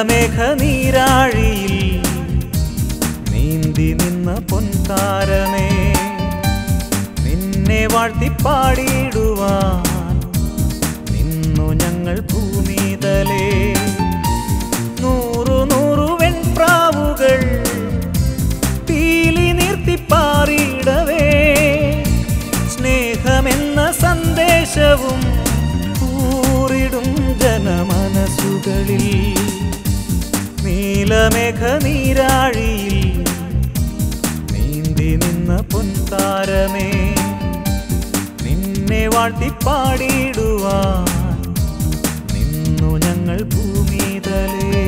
നീലമേഘ നീരാഴിയിൽ നീന്തി നിന്ന പൊൻതാരമേ നിന്നെ വാഴ്ത്തിപ്പാടിയിടുവാൻ നിന്നു ഞങ്ങൾ ഭൂമിതലേ നൂറു നൂറു വെൺപ്രാവുകൾ പീലി നിർത്തിപ്പാറിയിടവേ സ്നേഹമെന്ന സന്ദേശവും കൂറിടും ജനമനസ്സുകളിൽ നീലമേഘ നീരാഴിയിൽ നീന്തി നിന്ന പൊൻതാരമേ നിന്നെ വാഴ്ത്തിപ്പാടിയിടുവാൻ നിന്നു ഞങ്ങൾ ഭൂമിതലേ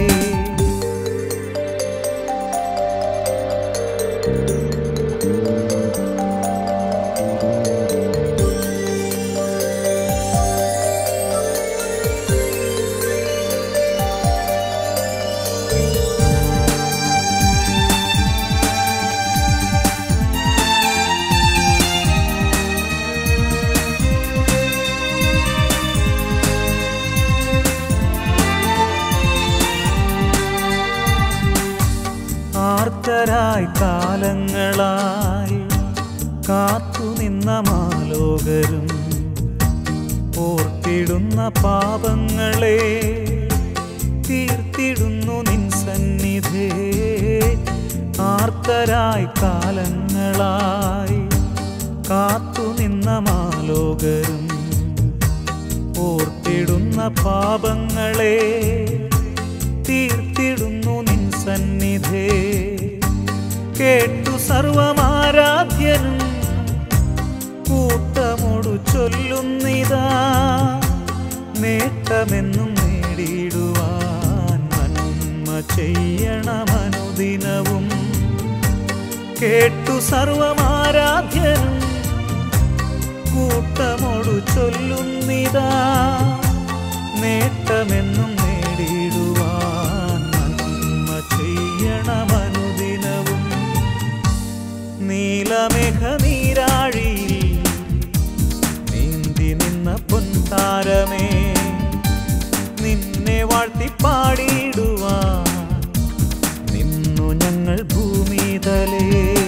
ആർത്തരായി കാലങ്ങളായി കാത്തുനിന്ന മാലോകരും ഓർത്തിടുന്ന പാപങ്ങളെ തീർത്തിടുന്നു നിൻ സന്നിധേ ആർത്തരായി കാലങ്ങളായി കാത്തുനിന്ന മാലോകരും ഓർത്തിടുന്ന പാപങ്ങളെ തീർത്തിടുന്നു നിൻ സന്നിധേ കേട്ടു സർവമാരാധ്യനും കൂട്ടമോടു ചൊല്ലുന്നിതാ നേട്ടമെന്നും നേടിയിടുവാൻ നന്മ ചെയ്യണമനുദിനവും കേട്ടു സർവമാരാധ്യനും കൂട്ടമോടു ചൊല്ലുന്നിതാ നേട്ടമെന്നും നേടിയിടുവാൻ നന്മ ചെയ്യണമനുദിനവും നീലമേഘ നീരാഴിയിൽ നീന്തി നിന്ന പൊൻതാരമേ നിന്നെ വാഴ്ത്തിപ്പാടിയിടുവാൻ നിന്നു ഞങ്ങൾ ഭൂമിതലേ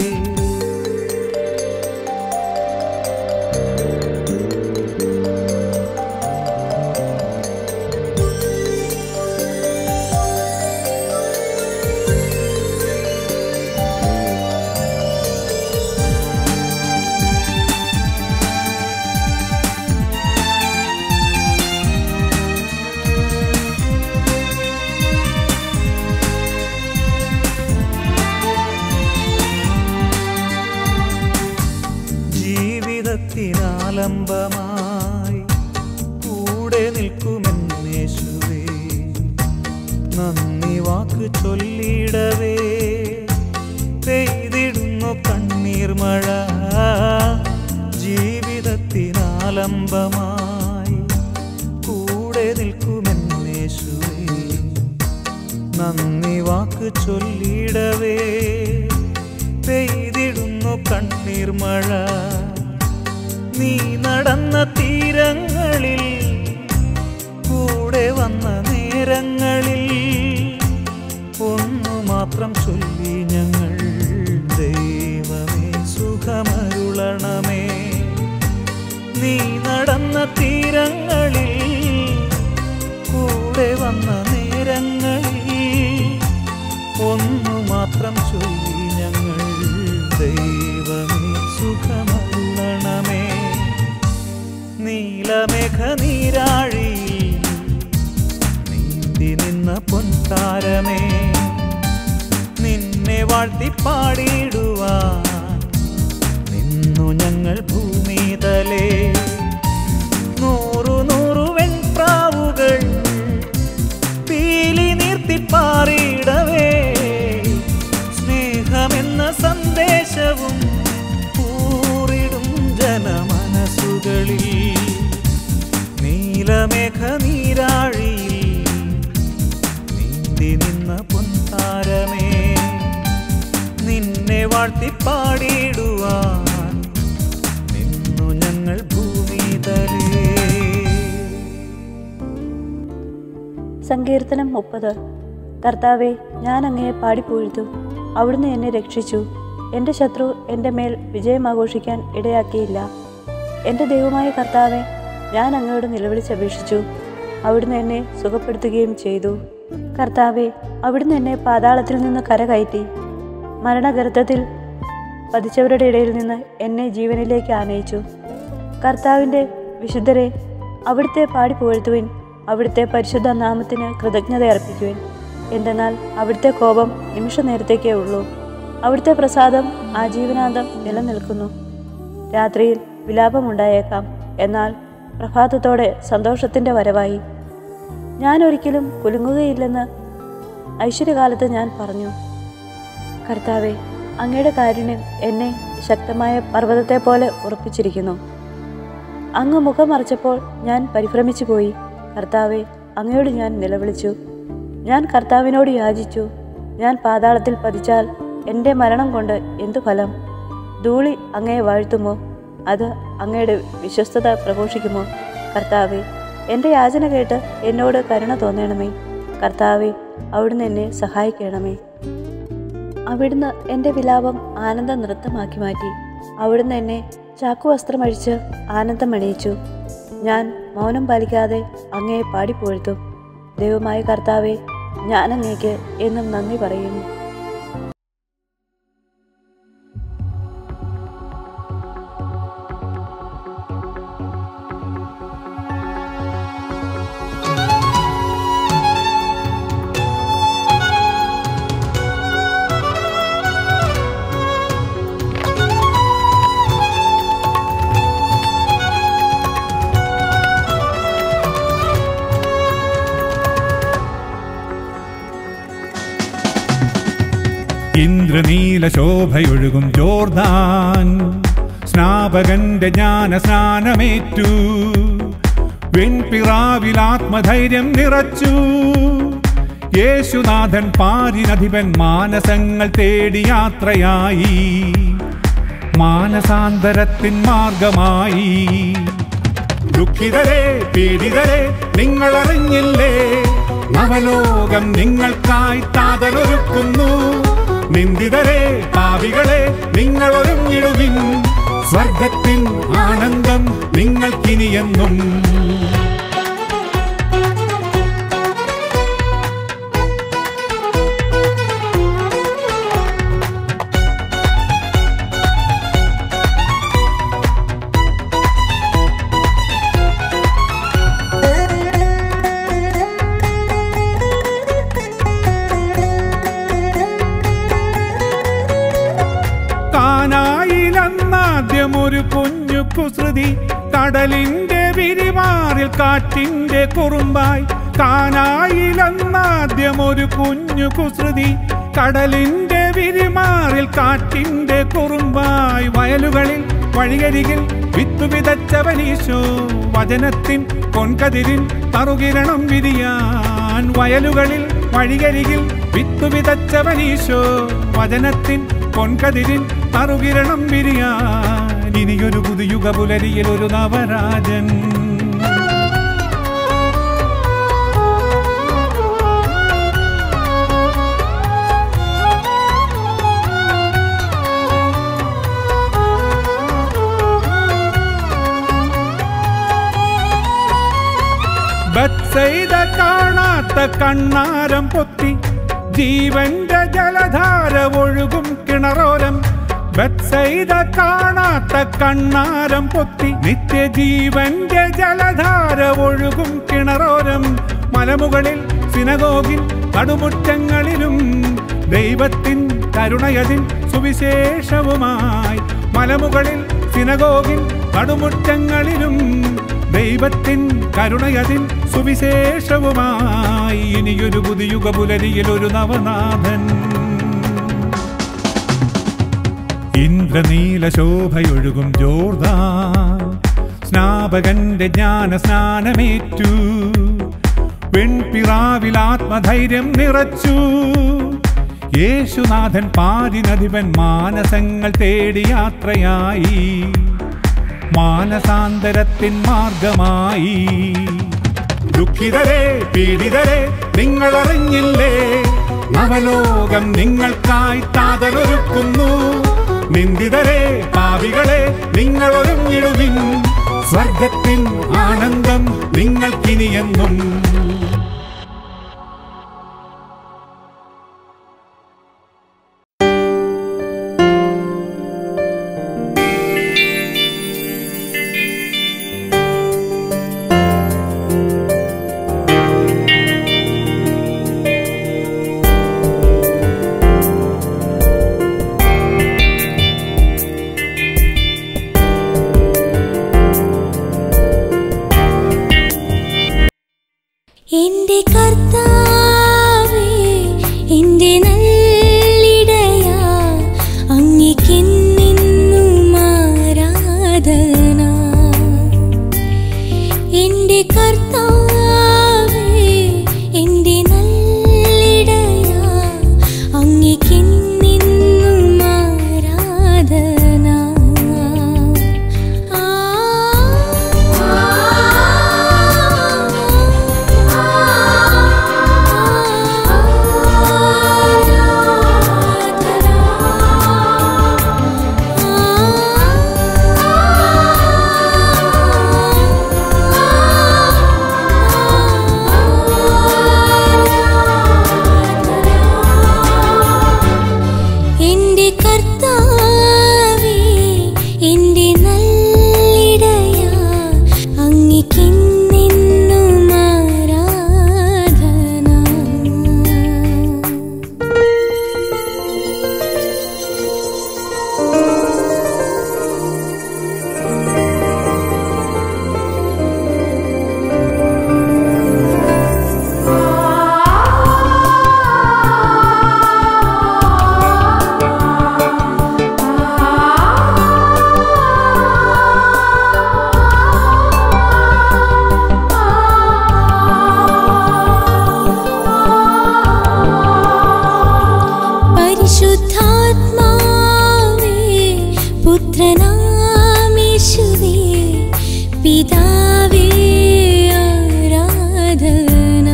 ജീവിതത്തിനാലംബമായി കൂടെ നിൽക്കുമെന്നേശുവേ നന്ദി വാക്ക് ചൊല്ലിടവേ പെയ്തിടുന്നു കണ്ണീർ മഴ ജീവിതത്തിനാലംബമായി കൂടെ നിൽക്കുമെന്നേശുവേ നന്ദി വാക്ക് ചൊല്ലിടവേ പെയ്തിടുന്നു കണ്ണീർ മഴ നീ നടന്ന തീരങ്ങളിൽ കൂടെ വന്ന നേരങ്ങളിൽ ഒന്നു മാത്രം ചൊല്ലി ഞങ്ങൾ ദൈവമേ സുഖമരുളണമേ നീ നടന്ന തീരങ്ങളിൽ കൂടെ വന്ന നേരങ്ങളിൽ ഒന്നു മാത്രം ചൊല്ലി ഞങ്ങൾ ദൈവമേ സുഖമരുളണമേ നീലമേഘ നീരാഴിയിൽ നീന്തി നിന്ന പൊൻതാരമേ നിന്നെ വാഴ്ത്തിപ്പാടിയിടുവാൻ നിന്നു ഞങ്ങൾ ഭൂമിതലേ നൂറു നൂറു വെൺപ്രാവുകൾ പീലി നിർത്തിപ്പാറിയിടവേ സ്നേഹമെന്ന സന്ദേശവും കൂറിടും ജനമനസ്സുകളിൽ നീലമേഘ നീരാഴിയിൽ നീന്തി നിന്ന പൊൻതാരമേ നിന്നെ വാഴ്ത്തിപ്പാടിയിടുവാൻ നിന്നു ഞങ്ങൾ ഭൂമിതലേ സങ്കീർത്തനം മുപ്പത് കർത്താവെ ഞാൻ അങ്ങയെ പാടിപ്പുഴുത്തു അവിടുന്ന് എന്നെ രക്ഷിച്ചു എൻ്റെ ശത്രു എൻ്റെ മേൽ വിജയം ആഘോഷിക്കാൻ ഇടയാക്കിയില്ല എൻ്റെ ദൈവമായ കർത്താവെ ഞാൻ അങ്ങയോട് നിലവിളിച്ചപേക്ഷിച്ചു അവിടുന്ന് എന്നെ സുഖപ്പെടുത്തുകയും ചെയ്തു കർത്താവെ അവിടുന്ന് എന്നെ പാതാളത്തിൽ നിന്ന് കരകയറ്റി മരണഗർത്തത്തിൽ പതിച്ചവരുടെ ഇടയിൽ നിന്ന് എന്നെ ജീവനിലേക്ക് ആനയിച്ചു കർത്താവിൻ്റെ വിശുദ്ധരെ അവിടുത്തെ പാടി പുകഴ്ത്തുവിൻ അവിടുത്തെ പരിശുദ്ധ നാമത്തിന് കൃതജ്ഞത അർപ്പിക്കുവിൻ എന്തെന്നാൽ അവിടുത്തെ കോപം നിമിഷ നേരത്തേക്കേ ഉള്ളൂ അവിടുത്തെ പ്രസാദം ആജീവനാന്തം നിലനിൽക്കുന്നു രാത്രിയിൽ വിലാപമുണ്ടായേക്കാം എന്നാൽ പ്രഭാതത്തോടെ സന്തോഷത്തിൻ്റെ വരവായി ഞാൻ ഒരിക്കലും കുലുങ്ങുകയില്ലെന്ന് ഐശ്വര്യകാലത്ത് ഞാൻ പറഞ്ഞു കർത്താവെ അങ്ങയുടെ കാരുണ്യം എന്നെ ശക്തമായ പർവ്വതത്തെ പോലെ ഉറപ്പിച്ചിരിക്കുന്നു അങ്ങ് മുഖം മറച്ചപ്പോൾ ഞാൻ പരിഭ്രമിച്ചു പോയി കർത്താവെ അങ്ങയോട് ഞാൻ നിലവിളിച്ചു ഞാൻ കർത്താവിനോട് യാചിച്ചു ഞാൻ പാതാളത്തിൽ പതിച്ചാൽ എൻ്റെ മരണം കൊണ്ട് എന്തു ഫലം ധൂളി അങ്ങയെ വാഴ്ത്തുമോ അത് അങ്ങയുടെ വിശ്വസ്തത പ്രഘോഷിക്കുമോ കർത്താവെ എൻ്റെ യാചന കേട്ട് എന്നോട് കരുണ തോന്നണമേ കർത്താവെ അവിടുന്ന് എന്നെ സഹായിക്കണമേ അവിടുന്ന് എൻ്റെ വിലാപം ആനന്ദ നൃത്തമാക്കി മാറ്റി അവിടുന്ന് എന്നെ ചാക്കുവസ്ത്രമഴിച്ച് ആനന്ദമണിയിച്ചു ഞാൻ മൗനം പാലിക്കാതെ അങ്ങയെ പാടിപ്പോഴ്ത്തും ദൈവമായ കർത്താവെ ഞാൻ അങ്ങേക്ക് എന്നും നന്ദി പറയുന്നു ഇന്ദ്രനീല ശോഭയൊഴുകും ജോർദാൻ സ്നാപകന്റെ ജ്ഞാന സ്നാനമേറ്റു വെൺപിറാവിൽ ആത്മധൈര്യം നിറച്ചു യേശുനാഥൻ പാരിനധിപൻ മാനസങ്ങൾ തേടി യാത്രയായി മാനസാന്തരത്തിൻ മാർഗമായി ദുഃഖിതരെ പീഡിതരെ നിങ്ങൾ അറിഞ്ഞില്ലേ നവലോകം നിങ്ങൾക്കായി താതരൊരുക്കുന്നു നിന്ദിതരെ പാവികളെ നിങ്ങൾ ഒരുങ്ങിടുവിൻ സ്വർഗത്തിൻ ആനന്ദം നിങ്ങൾക്കിനിയെന്നും കാനായിലെന്നാദ്യം ഒരു കുഞ്ഞു കുസൃതി കടലിന്റെ വിരിമാറിൽ കാറ്റിന്റെ കുറുമ്പായി കാനായിലെന്നാദ്യം ഒരു കുഞ്ഞു കുസൃതി കടലിന്റെ വിരിമാറിൽ കാറ്റിന്റെ കുറുമ്പായി വയലുകളിൽ വഴിയരികിൽ വിത്തു വിതച്ചവനീശോ വചനത്തിൻ പൊൻകതിരിൻ തറുകിരണം വിരിയാൻ വയലുകളിൽ വഴിയരികിൽ വിത്തു വിതച്ചവനീശോ വചനത്തിൻ പൊൻകതിരിൻ തറുകിരണം വിരിയാൻ ഇനിയൊരു പുതുയുഗ പുലരിയിൽ ഒരു നവരാജൻ ബത്സൈത കാണാത്ത കണ്ണാരം പൊത്തി ജീവന്റെ ജലധാര ഒഴുകും കിണറോരം ബത്സൈത കാണാത്ത കണ്ണാരം പൊത്തി നിത്യജീവന്റെ ജലധാര ഒഴുകും കിണറോരം മലമുകളിൽ സിനഗോഗിൻ കടുമുറ്റങ്ങളിലും ദൈവത്തിൻ കരുണയതിൻ സുവിശേഷവുമായി മലമുകളിൽ സിനഗോഗിൻ കടുമുറ്റങ്ങളിലും ദൈവത്തിൻ കരുണയതിൻ സുവിശേഷവുമായി ഇനിയൊരു പുതിയുഗ പുലരിയിൽ ഒരു നവനാഥൻ ഇന്ദ്രനീല ശോഭയൊഴുകും ജോർദാൻ സ്നാപകന്റെ ജ്ഞാന സ്നാനമേറ്റു വെൺപിറാവിൽ ആത്മധൈര്യം നിറച്ചു യേശുനാഥൻ പാരിനധിപൻ മാനസങ്ങൾ തേടി യാത്രയായി മാനസാന്തരത്തിൻ മാർഗമായി ദുഃഖിതരെ പീഡിതരെ നിങ്ങൾ അറിഞ്ഞില്ലേ നവലോകം നിങ്ങൾക്കായി താതരൊരുക്കുന്നു നിന്ദിതരെ പാപികളെ നിങ്ങൾ ഒരുങ്ങിടുവിൻ സ്വർഗത്തിൻ ആനന്ദം നിങ്ങൾക്കിനിയെന്നും എന്റെ കർത്താവേ എന്റെ നല്ലിടയാ അങ്ങേക്കെന്നെന്നും ആരാധന എന്റെ കർത്താവേ എന്റെ നല്ലിടയാ അങ്ങേക്കെന്നെന്നും ആരാധന ആ എന്റെ കർത്താവേ എന്റെ നല്ലിടയാ അങ്ങേക്കെന്നെന്നും ആരാധന പരിശുദ്ധാത്മാവേ പുത്രനാമേശുവേ പിതാവേ ആരാധന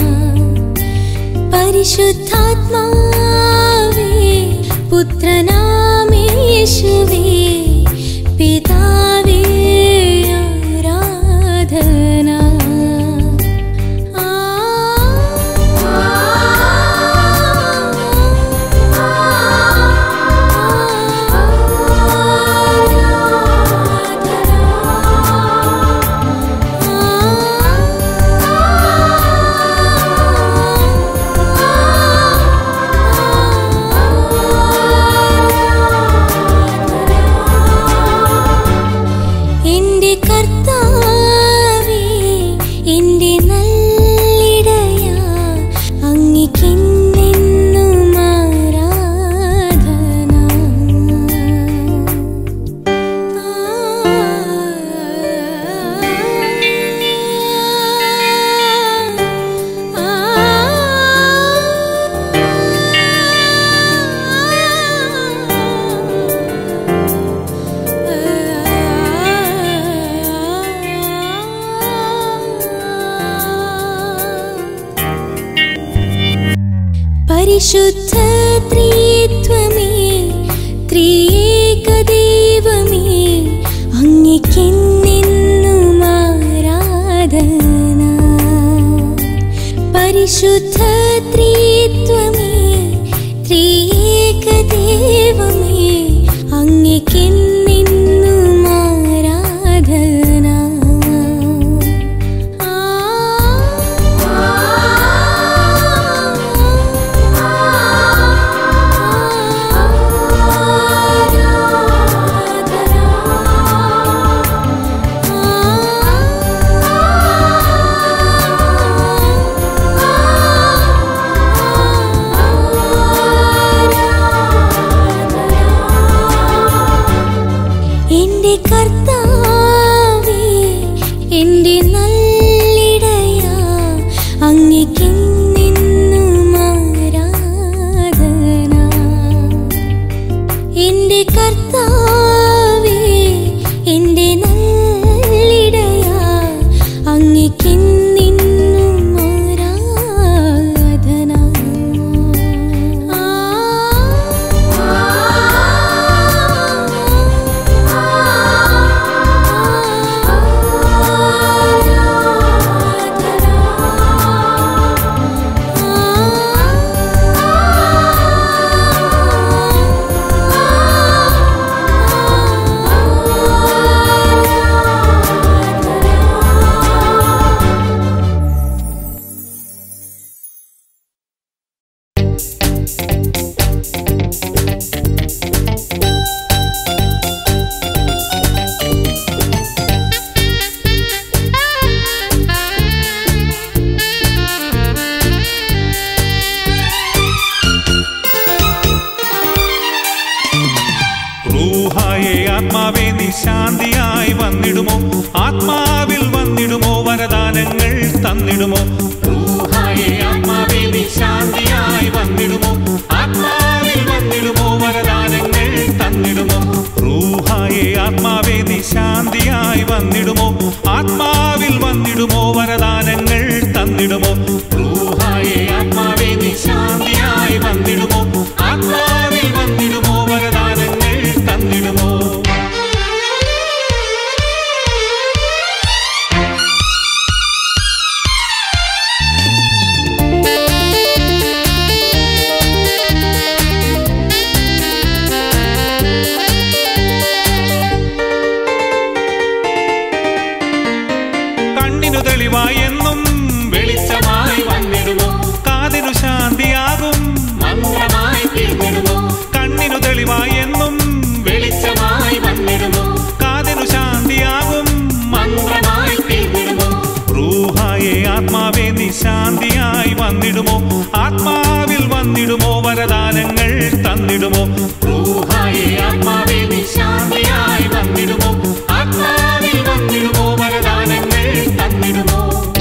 പരിശുദ്ധാത്മാവേ പുത്രനാമേശുവേ പിതാവേ ആരാധന എന്റെ കർത്താവേ എന്റെ നല്ലിടയാ അങ്ങേക്കെന്നെന്നും ആരാധന പരിശുദ്ധ ത്രിത്വമേ ത്രിയേകദൈവമേ അങ്ങേക്കെന്നെന്നും ആരാധന പരിശുദ്ധ ത്രിത്വമേ ത്രിയേകദൈവമേ അങ്ങേക്കെന്നെന്നും ആരാധന എന്റെ കർത്താവേ എന്റെ നല്ലിടയാ അങ്ങേക്കെന്നെന്നും ആരാധന എന്റെ കർത്താവേ എന്റെ നല്ലിടയാ അങ്ങേക്കെന്നെന്നും റൂഹായെ ആത്മാവേ നീ ശാന്തിയായി വന്നിടുമോ ആത്മാവിൽ വന്നിടുമോ വരദാനങ്ങൾ തന്നിടുമോ റൂഹായെ ആത്മാവേ നീ ശാന്തിയായി വന്നിടുമോ ആത്മാവിൽ വന്നിടുമോ വരദാനങ്ങൾ തന്നിടുമോ റൂഹായെ ആത്മാവേ നീ ശാന്തിയായി വന്നിടുമോ ആത്മാവിൽ വന്നിടുമോ വരദാനങ്ങൾ തന്നിടുമോ റൂഹായെ ആത്മാവേ നീ ശാന്തിയായി വന്നിടുമോ ആത്മാവിൽ വന്നിടുമോ വരദാനങ്ങൾ തന്നിടുമോ കണ്ണിനു തെളിവായി എന്നും വെളിച്ചമായി വന്നിടുമോ കാതിനു ശാന്തിയാകും മന്ത്രമായി തീർന്നിടുമോ കണ്ണിനു തെളിവായി എന്നും വെളിച്ചമായി വന്നിടുമോ കാതിനു ശാന്തിയാകും മന്ത്രമായി തീർന്നിടുമോ റൂഹായെ ആത്മാവേ നീ ശാന്തിയായി വന്നിടുമോ ആത്മാവിൽ വന്നിടുമോ വരദാനങ്ങൾ തന്നിടുമോ റൂഹായെ ആത്മാവേ നീ ശാന്തിയായി വന്നിടുമോ ആത്മാവിൽ വന്നിടുമോ വരദാനങ്ങൾ തന്നിടുമോ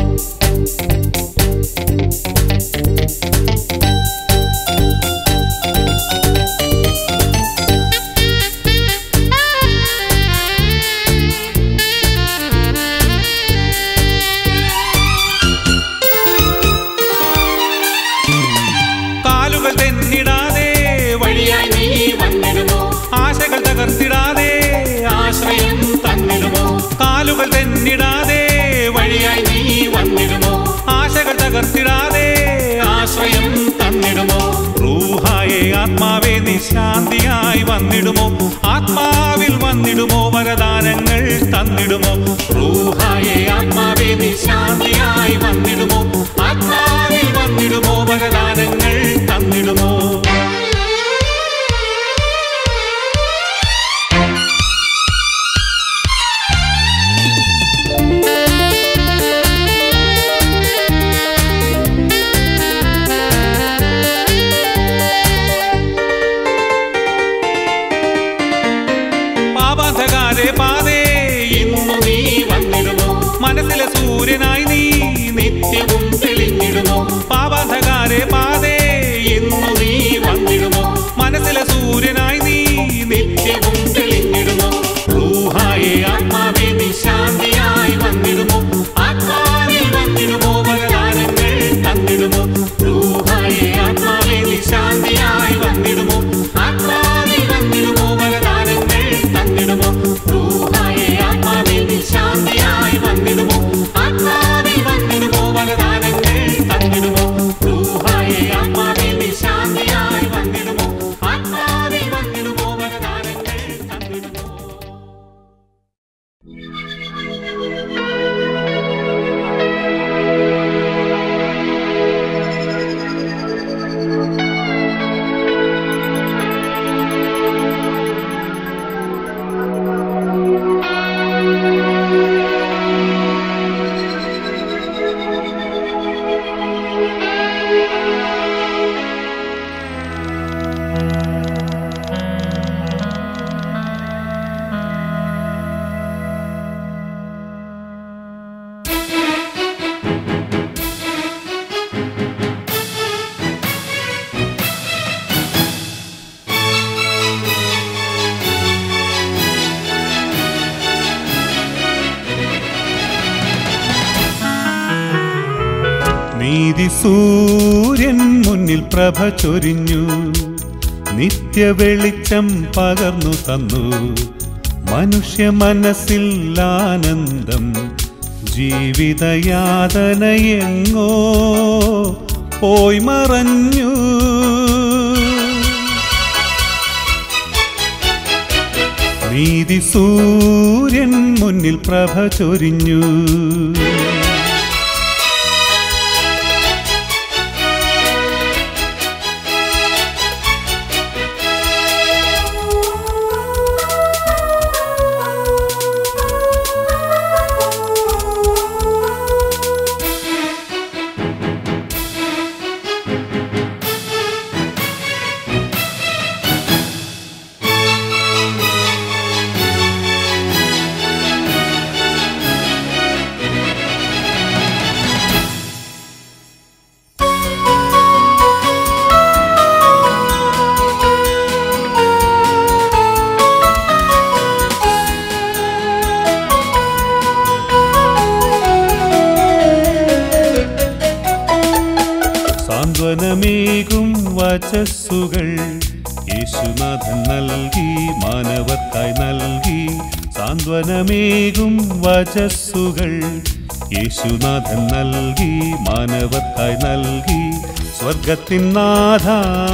കാലുകൾ തെന്നിടാതെ വഴിയായി നീ വന്നിടുമോ ആശകൾ തകർത്തിടാതെ ആശ്രയം തന്നിടുമോ കാലുകൾ തെന്നിടാതെ വഴിയായി നീ വന്നിടുമോ ആശകൾ തകർത്തിടാതെ ആശ്രയം തന്നിടുമോ റൂഹായെ ആത്മാവേ നീ ശാന്തിയായി വന്നിടുമോ ആത്മാവിൽ വന്നിടുമോ വരദാനങ്ങൾ തന്നിടുമോ റൂഹായെ ആത്മാവേ നീ ശാന്തിയായി വന്നിടുമോ ആത്മാവിൽ വന്നിടുമോ വരദാനങ്ങൾ തന്നിടുമോ പാപാന്ധകാരെ പാതേ ഇന്നു നീ വന്നിടുമോ മനസ്സിലെ സൂര്യനായി നീ നിത്യവും തെളിഞ്ഞിടുമോ പാപാന്ധകാരെ പാതേ ഇന്നു നീ വന്നിടുമോ മനസ്സിലെ സൂര്യനായി നീ നിത്യവും തെളിഞ്ഞിടുമോ റൂഹായെ ആത്മാവേ നീ ശാന്തിയായി വന്നിടുമോ ആത്മാവിൽ വന്നിടുമോ വരദാനങ്ങൾ തന്നിടുമോ റൂഹായെ ആത്മാവേ നീ ശാന്തിയായി വന്നിടുമോ ആത്മാവിൽ വന്നിടുമോ വരദാനങ്ങൾ തന്നിടുമോ റൂഹായെ ആത്മാവേ നീ ശാന്തിയായി വന്നിടുമോ ആത്മാവിൽ വന്നിടുമോ വരദാനങ്ങൾ തന്നിടുമോ റൂഹായെ ആത്മാവേ നീ ശാന്തിയായി വന്നിടുമോ ആത്മാവിൽ വന്നിടുമോ വരദാനങ്ങൾ തന്നിടുമോ നീതി സൂര്യൻ മുന്നിൽ പ്രഭ ചൊരിഞ്ഞു നിത്യവെളിച്ചം പകർന്നു തന്നു മനുഷ്യ മനസ്സിൽ ആനന്ദം ജീവിതയാതനയെങ്ങോ പോയി മറഞ്ഞു നീതി സൂര്യൻ മുന്നിൽ പ്രഭ ചൊരിഞ്ഞു യേശുനാഥൻ നൽകി മാനവർക്കായി നൽകി സാന്ത്വനമേകും വചസ്സുകൾ യേശുനാഥൻ നൽകി മാനവർക്കായി നൽകി സ്വർഗത്തിൻ നാഥ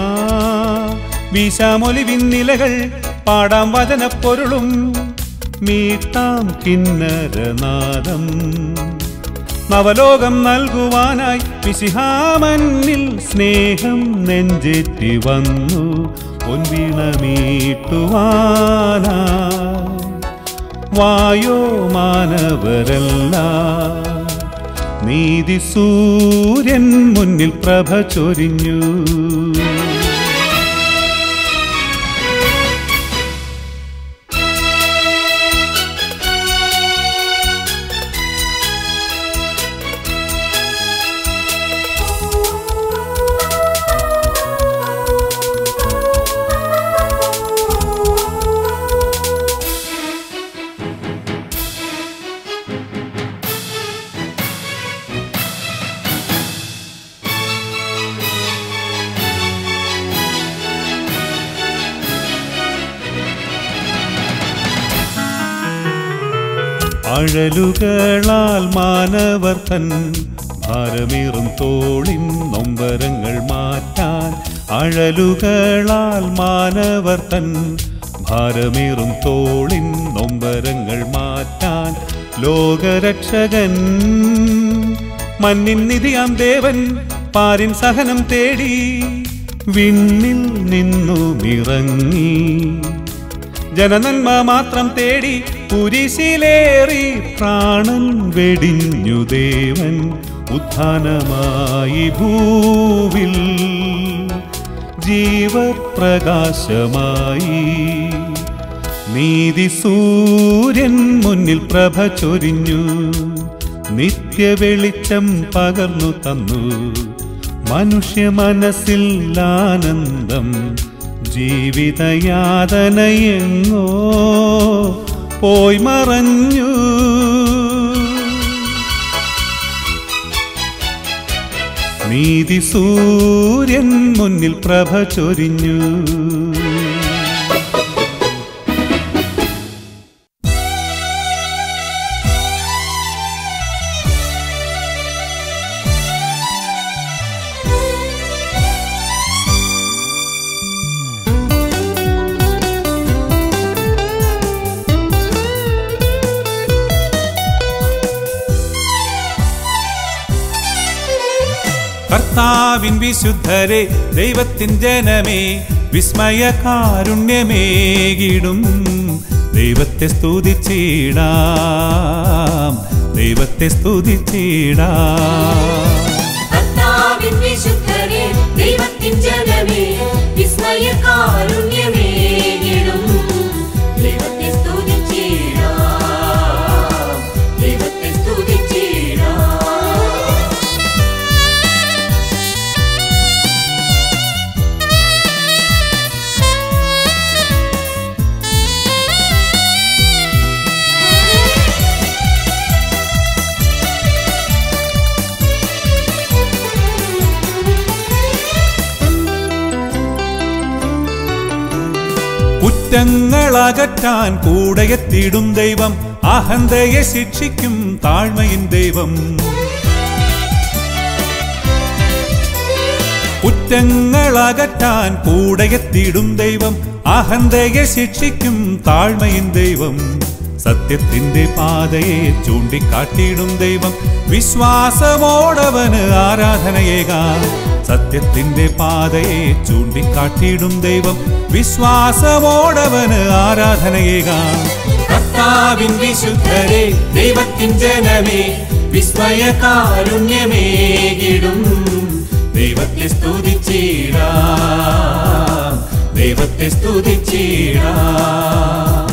വീശാമൊലിവിൻ നിലകൾ പാടാം വചനപ്പൊരുളും മീട്ടാം കിന്നരനാദം നവലോകം നൽകുവാനായി വിശിഹാമന്നിൽ സ്നേഹം നെഞ്ചേറ്റി വന്നു പൊൻവീണമീട്ടുവാനാ വായോ മാനവരല്ല നീതി സൂര്യൻ മുന്നിൽ പ്രഭ ചൊരിഞ്ഞു അഴലുകളാൽ മാനവർ തൻ ഭാരമേറും തോളിൻ നൊമ്പരങ്ങൾ മാറ്റാൻ അഴലുകളാൽ മാനവർ തൻ ഭാരമേറും തോളിൻ നൊമ്പരങ്ങൾ മാറ്റാൻ ലോകരക്ഷകൻ മണ്ണിൻ നിധിയാം ദേവൻ പാരിൻ സഹനം തേടി വിണ്ണിൽ നിന്നുമിറങ്ങി ജനനന്മ മാത്രം തേടി കുരിശിലേറി പ്രാണൻ വെടിഞ്ഞു ദേവൻ ഉത്ഥാനമായി ഭൂവിൽ ജീവപ്രകാശമായി നീതി സൂര്യൻ മുന്നിൽ പ്രഭ ചൊരിഞ്ഞു നിത്യവെളിച്ചം പകർന്നു തന്നു മനുഷ്യ മനസ്സിൽ ആനന്ദം ജീവിതയാതനയെങ്ങോ പോയി മറഞ്ഞു നീതി സൂര്യൻ മുന്നിൽ പ്രഭ ചൊരിഞ്ഞു കർത്താവിൻ വിശുദ്ധരെ ദൈവത്തിൻ ജനമേ വിസ്മയ കാരുണ്യമേകിടും ദൈവത്തെ സ്തുതിച്ചിടാം ദൈവത്തെ സ്തുതിച്ചിടാം കർത്താവിൻ വിശുദ്ധരെ ദൈവത്തിൻ ജനമേ വിസ്മയ കാരുണ്യമേകിടും ദൈവത്തെ സ്തുതിച്ചിടാം ദൈവത്തെ സ്തുതിച്ചിടാം കുറ്റങ്ങളകറ്റാൻ കൂടെയെത്തിടും ദൈവം അഹന്തയെ ശിക്ഷിക്കും താഴ്മയിൻ ദൈവം കുറ്റങ്ങളകറ്റാൻ കൂടെയെത്തിടും ദൈവം അഹന്തയെ ശിക്ഷിക്കും താഴ്മയിൻ ദൈവം സത്യത്തിന്റെ പാതയെ ചൂണ്ടിക്കാട്ടിയിടും ദൈവം വിശ്വാസമോടവന് ആരാധനയേകാം സത്യത്തിന്റെ പാതയെ ചൂണ്ടിക്കാട്ടിയിടും ദൈവം വിശ്വാസമോടവന് ആരാധനയേകാം കർത്താവിൻ വിശുദ്ധരെ ദൈവത്തിൻ ജനമേ വിസ്മയ കാരുണ്യമേകിടും ദൈവത്തെ സ്തുതിച്ചിടാം ദൈവത്തെ സ്തുതിച്ചിടാം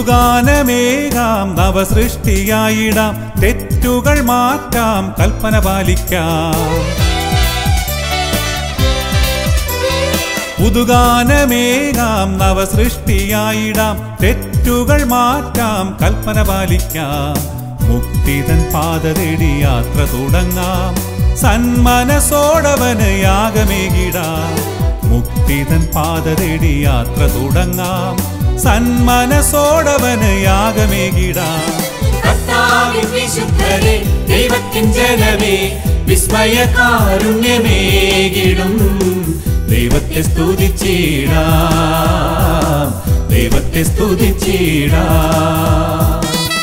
പുതുഗാനമേകാം നവസൃഷ്ടിയായിടാം തെറ്റുകൾ മാറ്റാം കൽപ്പന പാലിക്കാം പുതുഗാനമേകാം നവസൃഷ്ടിയായിടാം തെറ്റുകൾ മാറ്റാം കൽപ്പന പാലിക്കാം മുക്തിതൻ പാത തേടി യാത്ര തുടങ്ങാം സന്മനസോടവന് യാഗമേകിടാം മുക്തിതൻ പാത തേടി യാത്ര തുടങ്ങാം സന്മനസോടവന് യാഗമേകിടാം കർത്താവിൻ വിശുദ്ധരെ ദൈവത്തിൻ ജനമേ വിസ്മയ കാരുണ്യമേകിടും ദൈവത്തെ സ്തുതിച്ചിടാം ദൈവത്തെ സ്തുതിച്ചിടാം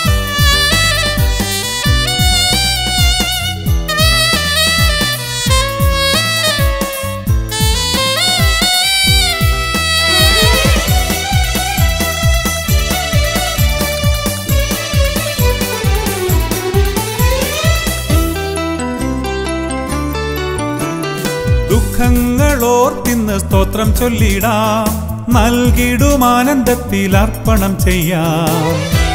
ദുഃഖങ്ങളോർത്തിന്ന് സ്തോത്രം ചൊല്ലിടാം നൽകിടും ആനന്ദത്തിൽ അർപ്പണം ചെയ്യാം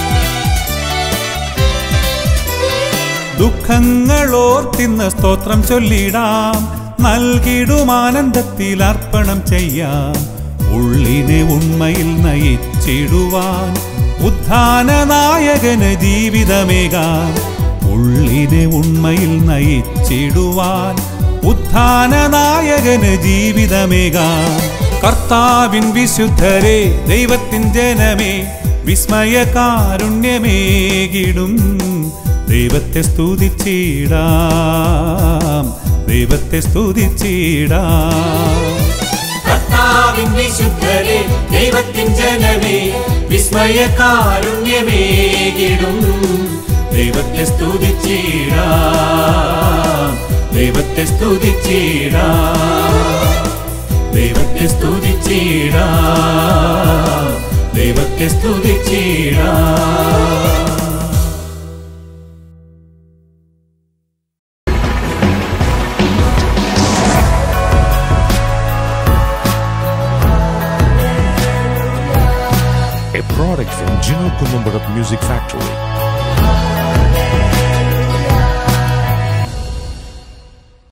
ദുഃഖങ്ങളോർത്തിന്ന് സ്തോത്രം ചൊല്ലിടാം നൽകിടും ആനന്ദത്തിൽ അർപ്പണം ചെയ്യാം ഉള്ളിനെ ഉണ്മയിൽ നയിച്ചിടുവാൻ ഉത്ഥാന നായകന് ജീവിതമേകാം ഉള്ളിനെ ഉണ്മയിൽ നയിച്ചിടുവാൻ ഉത്ഥാന നായകന് ജീവിതമേകാം കർത്താവിൻ വിശുദ്ധരെ ദൈവത്തിൻ ജനമേ വിസ്മയ കാരുണ്യമേകിടും ദൈവത്തെ സ്തുതിച്ചിടാം ദൈവത്തെ സ്തുതിച്ചിടാം കർത്താവിൻ വിശുദ്ധരെ ദൈവത്തിൻ ജനമേ വിസ്മയ കാരുണ്യമേകിടും ദൈവത്തെ സ്തുതിച്ചിടാം ദൈവത്തെ സ്തുതിച്ചിടാം ദൈവത്തെ സ്തുതിച്ചിടാം ദൈവത്തെ സ്തുതിച്ചിടാം a product from Gino Columbarat Music Factory.